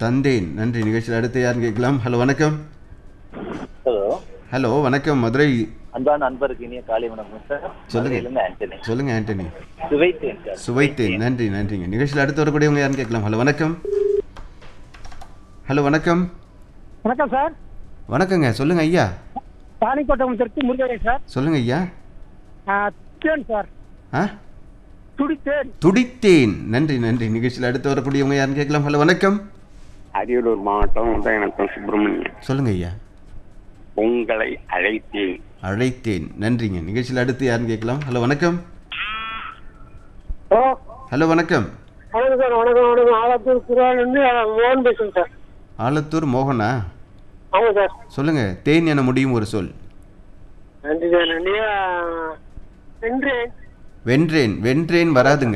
தந்தேன் நன்றி நிகழ்ச்சியில் அடுத்து யாருன்னு கேட்கலாம் ஹலோ வணக்கம் ஹலோ ஹலோ வணக்கம் மதுரை அன்பான அன்பருக்கு இனிய காலை வணக்கம் சார் சொல்லுங்க. மதுரையிலிருந்து ஆண்டனி சொல்லுங்க ஆண்டனி சுவைத்தேன் சார் சுவைத்தேன் நன்றி நன்றிங்க நிகழ்ச்சியில் அடுத்து வரக்கூடியவங்க யாருன்னு கேட்கலாம் ஹலோ வணக்கம் ஹலோ வணக்கம் வணக்கம் சார் வணக்கங்க சொல்லுங்க ஐயா தானிக்கோட்டம் தெற்கு முருகன் சார் சொல்லுங்க ஐயா ஆ, தேன் சார் ஆ துடித்தேன் துடித்தேன் நன்றி நன்றி நிகழ்ச்சியில் அடுத்து வரக்கூடியவங்க யாருன்னு கேட்கலாம் ஹலோ வணக்கம் அரியலூர் மாவட்டம் உதயநத்தம் சுப்பிரமணியன் சொல்லுங்க ஐயா உங்களை அழைத்தேன் அழைத்தேன் நன்றிங்க நிகழ்ச்சியில் அடுத்து யாருன்னு கேட்கலாம் ஹலோ வணக்கம் ஹலோ ஹலோ வணக்கம் வணக்கம் சார் வணக்கம் வணக்கம் ஆலத்தூர் குரான் மோகன் பேசுறேன் சார் ஆலத்தூர் மோகனா ஆமாம் சார் சொல்லுங்க தேன் என முடியும் ஒரு சொல் நன்றி சார் நன்றி ஆ, வென்றேன் வென்றேன் வென்றேன் வராதுங்க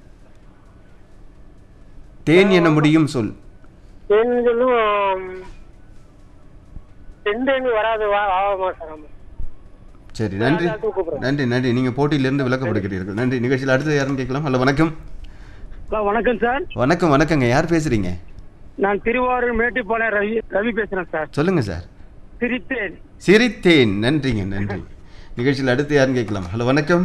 தேன் என முடியும் சொல் தேன் சொல்லும் வென்றேன் வராது வா ஆமா சார் ஆமாம் சரி நன்றி நன்றி நன்றி நீங்க போட்டியிலிருந்து விளக்கப்படுகிறீர்கள் நன்றி நிகழ்ச்சியில் அடுத்து யாருன்னு கேட்கலாம் ஹலோ வணக்கம் ஹலோ வணக்கம் சார் வணக்கம் வணக்கங்க யார் பேசுறீங்க நான் திருவாரூர் மேட்டுப்பாளையம் ரவி ரவி பேசுறேன் சார் சொல்லுங்க சார் சிரித்தேன் சிரித்தேன் நன்றிங்க நன்றி நிகழ்ச்சியில் அடுத்து யாருன்னு கேட்கலாம் ஹலோ வணக்கம்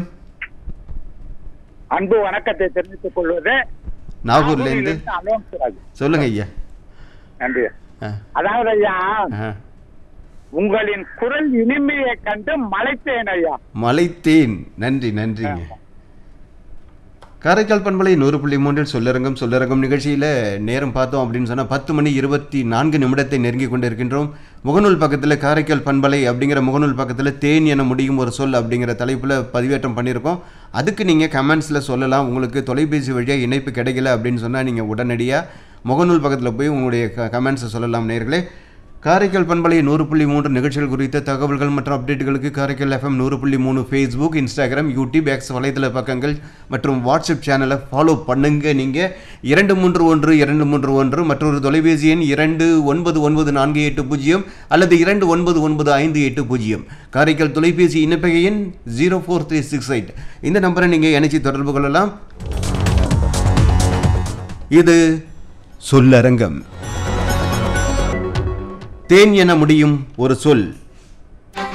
அன்பு வணக்கத்தை தெரிவித்துக் கொள்வது நாகூர்ல இருந்து அலோன்ஸ்ராஜ் சொல்லுங்க ஐயா நன்றி ஆ, அதாவது ஐயா ஆ. உங்களின் குரல் இனிமையை கண்டு மலைத்தேன் ஐயா மலைத்தேன் நன்றி நன்றிங்க காரைக்கால் பண்பலை நூறு புள்ளி மூன்றில் சொல்லரங்கம் சொல்லரங்கம் நிகழ்ச்சியில் நேரம் பார்த்தோம் அப்படின்னு சொன்னால் பத்து மணி இருபத்தி நான்கு நிமிடத்தை நெருங்கி கொண்டு இருக்கின்றோம் முகநூல் பக்கத்தில் காரைக்கால் பண்பலை அப்படிங்கிற முகநூல் பக்கத்தில் தேன் என முடியும் ஒரு சொல் அப்படிங்கிற தலைப்பில் பதிவேற்றம் பண்ணியிருக்கோம் அதுக்கு நீங்கள் கமெண்ட்ஸில் சொல்லலாம் உங்களுக்கு தொலைபேசி வழியாக இணைப்பு கிடைக்கல அப்படின்னு சொன்னால் நீங்கள் உடனடியாக முகநூல் பக்கத்தில் போய் உங்களுடைய கமெண்ட்ஸை சொல்லலாம் நேர்களே காரைக்கால் பண்பலை நூறு புள்ளி மூன்று நிகழ்ச்சிகள் குறித்த தகவல்கள் மற்றும் அப்டேட்டுகளுக்கு காரைக்கால் எஃப்எம் நூறு புள்ளி மூணு ஃபேஸ்புக் இன்ஸ்டாகிராம் யூடியூப் எக்ஸ் வலைதள பக்கங்கள் மற்றும் வாட்ஸ்அப் சேனலை ஃபாலோ பண்ணுங்க நீங்கள் இரண்டு மூன்று ஒன்று இரண்டு மூன்று ஒன்று மற்றொரு தொலைபேசி எண் இரண்டு ஒன்பது ஒன்பது நான்கு எட்டு பூஜ்ஜியம் அல்லது இரண்டு ஒன்பது ஒன்பது ஐந்து எட்டு பூஜ்ஜியம் காரைக்கால் தொலைபேசி இணைப்பகை எண் zero four three six eight இந்த நம்பரை நீங்கள் இணைச்சி தொடர்பு கொள்ளலாம் இது சொல்லரங்கம் தேன் என முடியும் ஒரு சொல்